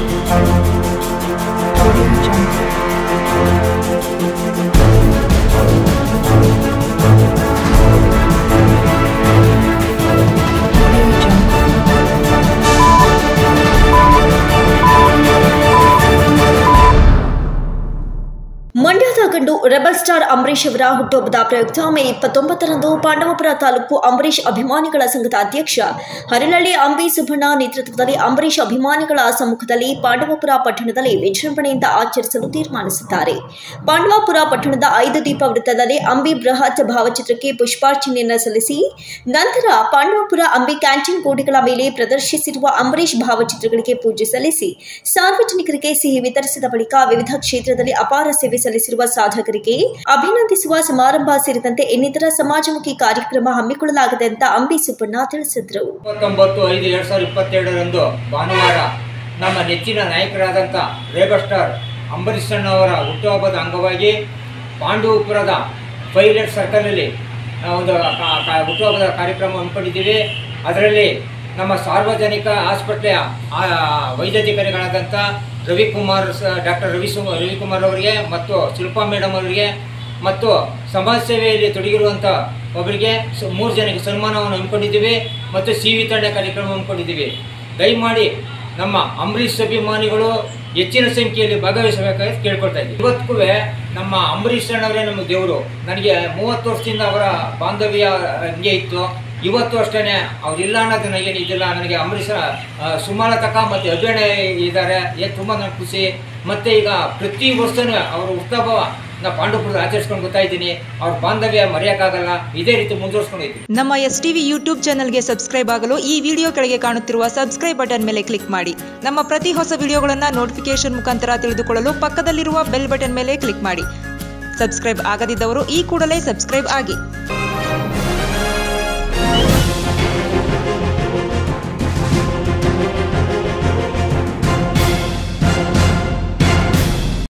Audio Jungle. Audio Jungle. ಮಂಡ್ಯದ ಗಂಡು rebel star Ambareesh ಅವರ ಹುಟ್ಟುಹಬ್ಬದ ಪ್ರಯುಕ್ತ ಮೇ ಇಪ್ಪತ್ತೊಂಬತ್ತರಂದು ಪಾಂಡವಪುರ ತಾಲೂಕು ಅಂಬರೀಷ್ ಅಭಿಮಾನಿಗಳ ಸಂಘದ ಅಧ್ಯಕ್ಷ ಹರಳಳ್ಳಿ ಅಂಬಿ ಸುಬ್ಬಣ್ಣ ನೇತೃತ್ವದಲ್ಲಿ ಅಂಬರೀಷ್ ಅಭಿಮಾನಿಗಳ ಸಮ್ಮುಖದಲ್ಲಿ ಪಾಂಡವಪುರ ಪಟ್ಟಣದಲ್ಲಿ ವಿಜೃಂಭಣೆಯಿಂದ ಆಚರಿಸಲು ತೀರ್ಮಾನಿಸಿದ್ದಾರೆ ಪಾಂಡವಪುರ ಪಟ್ಟಣದ ಐದು ದೀಪ ವೃತ್ತದಲ್ಲಿ ಅಂಬಿ ಬೃಹತ್ ಭಾವಚಿತ್ರಕ್ಕೆ ಪುಷ್ಪಾರ್ಚನೆಯನ್ನು ಸಲ್ಲಿಸಿ ನಂತರ ಪಾಂಡವಪುರ ಅಂಬಿ ಕ್ಯಾಂಟೀನ್ ಗೋಡೆಗಳ ಮೇಲೆ ಪ್ರದರ್ಶಿಸಿರುವ ಅಂಬರೀಷ್ ಭಾವಚಿತ್ರಗಳಿಗೆ ಪೂಜೆ ಸಲ್ಲಿಸಿ ಸಾರ್ವಜನಿಕರಿಗೆ ಸಿಹಿ ವಿತರಿಸಿದ ಬಳಿಕ ವಿವಿಧ ಕ್ಷೇತ್ರದಲ್ಲಿ ಅಪಾರ ಸೇವೆ ಸಲ್ಲಿಸಿರುವ ಸಾಧಕರಿಗೆ ಅಭಿನಂದಿಸುವ ಸಮಾರಂಭ ಸೇರಿದಂತೆ ಇನ್ನಿತರ ಸಮಾಜಮುಖಿ ಕಾರ್ಯಕ್ರಮ ಹಮ್ಮಿಕೊಳ್ಳಲಾಗಿದೆ ಅಂತ ಅಂಬಿ ಸುಬ್ಬಣ್ಣ ತಿಳಿಸಿದರು ಇಪ್ಪತ್ತೊಂಬತ್ತು ಐದು ಎರಡು ಸಾವಿರದ ಇಪ್ಪತ್ತೆರಡರಂದು ಭಾನುವಾರ ನಮ್ಮ ನೆಚ್ಚಿನ ನಾಯಕರಾದಂಥ ರೇಬರ್ ಸ್ಟಾರ್ ಅಂಬರೀಷ್ ಅಣ್ಣವರ ಹುಟ್ಟುಹಬ್ಬದ ಅಂಗವಾಗಿ ಪಾಂಡವಪುರದ ಪೈಲಟ್ ಸರ್ಕಲ್ನಲ್ಲಿ ನಾವು ಒಂದು ಕಾ- ಕಾ- ಹುಟ್ಟುಹಬ್ಬದ ಕಾರ್ಯಕ್ರಮ ಹಮ್ಮಿಕೊಂಡಿದ್ದೀವಿ ಅದರಲ್ಲಿ ನಮ್ಮ ಸಾರ್ವಜನಿಕ ಆಸ್ಪತ್ರೆಯ ಆ, ವೈದ್ಯಾಧಿಕಾರಿಗಳಾದಂಥ ರವಿಕುಮಾರ್ ಸ ಡಾಕ್ಟರ್ ರವಿ ಸು ರವಿಕುಮಾರ್ ಅವರಿಗೆ ಮತ್ತು ಶಿಲ್ಪಾ ಮೇಡಮ್ ಅವರಿಗೆ ಮತ್ತು ಸಮಾಜ ಸೇವೆಯಲ್ಲಿ ತೊಡಗಿರುವಂಥ ಒಬ್ಬರಿಗೆ ಸ ಮೂರು ಜನಕ್ಕೆ ಸನ್ಮಾನವನ್ನು ಹಮ್ಮಿಕೊಂಡಿದ್ದೀವಿ ಮತ್ತು ಸಿ ವಿತರಣೆ ಕಾರ್ಯಕ್ರಮ ಹಮ್ಮಿಕೊಂಡಿದ್ದೀವಿ ದಯಮಾಡಿ ನಮ್ಮ ಅಂಬರೀಷ್ ಅಭಿಮಾನಿಗಳು ಹೆಚ್ಚಿನ ಸಂಖ್ಯೆಯಲ್ಲಿ ಭಾಗವಹಿಸಬೇಕಾಗಿ ಕೇಳ್ಕೊಳ್ತಾ ಇದ್ದೀವಿ ಇವತ್ತಿಗೂ ನಮ್ಮ ಅಂಬರೀಷ್ ಅಣ್ಣವರೇ ನಮ್ಮ ದೇವರು ನನಗೆ ಮೂವತ್ತು ವರ್ಷದಿಂದ ಅವರ ಬಾಂಧವ್ಯ ಹಂಗೆ ಇತ್ತು ಇವತ್ತು ಅಷ್ಟೇ ಅವ್ರಿಲ್ಲ ಅನ್ನೋದು ನನಗೇನು ಇದಿಲ್ಲ ನನಗೆ ಅಂಬರೀಷ ಆ, ಸುಮಲತಕ ಮತ್ತು ಅಭಿನಯ ಇದ್ದಾರೆ ಏನು ತುಂಬ ನನಗೆ ಖುಷಿ ಮತ್ತು ಈಗ ಪ್ರತಿ ವರ್ಷವೂ ಅವರು ಹುಟ್ಟುಹಬ್ಬ ನಾ ಪಾಂಡವಪುರದ ಆಚರಿಸ್ಕೊಂಡು ಬರ್ತಾ ಇದ್ದೀನಿ ಅವ್ರ ಬಾಂಧವ್ಯ ಮರೆಯೋಕ್ಕಾಗಲ್ಲ ಇದೇ ರೀತಿ ಮುಂದುವರ್ಸ್ಕೊಂಡಿದ್ದೀನಿ ನಮ್ಮ ಎಸ್ ಟಿವಿ ಯೂಟ್ಯೂಬ್ ಚಾನಲ್ಗೆ ಸಬ್ಸ್ಕ್ರೈಬ್ ಆಗಲು ಈ ವಿಡಿಯೋ ಕೆಳಗೆ ಕಾಣುತ್ತಿರುವ ಸಬ್ಸ್ಕ್ರೈಬ್ ಬಟನ್ ಮೇಲೆ ಕ್ಲಿಕ್ ಮಾಡಿ ನಮ್ಮ ಪ್ರತಿ ಹೊಸ ವಿಡಿಯೋಗಳನ್ನು ನೋಟಿಫಿಕೇಶನ್ ಮುಖಾಂತರ ತಿಳಿದುಕೊಳ್ಳಲು ಪಕ್ಕದಲ್ಲಿರುವ ಬೆಲ್ ಬಟನ್ ಮೇಲೆ ಕ್ಲಿಕ್ ಮಾಡಿ ಸಬ್ಸ್ಕ್ರೈಬ್ ಆಗದಿದ್ದವರು ಈ ಕೂಡಲೇ ಸಬ್ಸ್ಕ್ರೈಬ್ ಆಗಿ